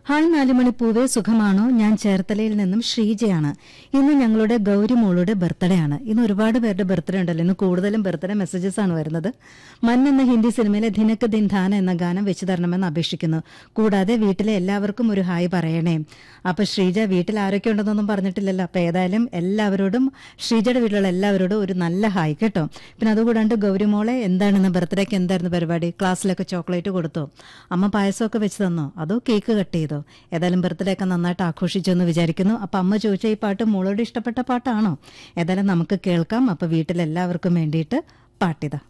hi നാലുമണിപ്പൂവേ സുഖമാണോ ഞാൻ ചേർത്തലയിൽ നിന്നും ശ്രീജയാണ് ഇന്ന് ഞങ്ങളുടെ ഗൗരി മോളുടെ ബർത്ത്ഡേ ആണ് ഇന്ന് ഒരുപാട് പേരുടെ ബർത്ത്ഡേ ഉണ്ടല്ലോ ഇന്ന് കൂടുതലും ബർത്ത്ഡേ മെസ്സേജസ് ആണ് വരുന്നത് മൻ എന്ന ഹിന്ദി സിനിമയിലെ ധിനക്ക് ദിൻ ധാന എന്ന ഗാനം വെച്ച് തരണമെന്ന് അപേക്ഷിക്കുന്നു കൂടാതെ വീട്ടിലെ എല്ലാവർക്കും ഒരു ഹായ് പറയണേ അപ്പൊ ശ്രീജ വീട്ടിൽ ആരൊക്കെ ഉണ്ടെന്നൊന്നും പറഞ്ഞിട്ടില്ലല്ലോ അപ്പൊ ഏതായാലും എല്ലാവരോടും ശ്രീജയുടെ വീട്ടിലുള്ള എല്ലാവരോടും ഒരു നല്ല ഹായ് കേട്ടോ പിന്നെ അതുകൂടാണ്ട് ഗൗരിമോളെ എന്താണെന്ന് ബർത്ത്ഡേക്ക് എന്തായിരുന്നു പരിപാടി ക്ലാസ്സിലൊക്കെ ചോക്ലേറ്റ് കൊടുത്തോ അമ്മ പായസമൊക്കെ വെച്ച് തന്നോ അതോ കേക്ക് കട്ട് ചെയ്തോ ഏതായാലും ബർത്ത്ഡേ ഒക്കെ നന്നായിട്ട് ആഘോഷിച്ചു എന്ന് വിചാരിക്കുന്നു അപ്പൊ അമ്മ ചോദിച്ച ഈ പാട്ട് മോളോട് ഇഷ്ടപ്പെട്ട പാട്ടാണോ ഏതായാലും നമുക്ക് കേൾക്കാം അപ്പൊ വീട്ടിലെല്ലാവർക്കും വേണ്ടിയിട്ട് പാട്ടിതാ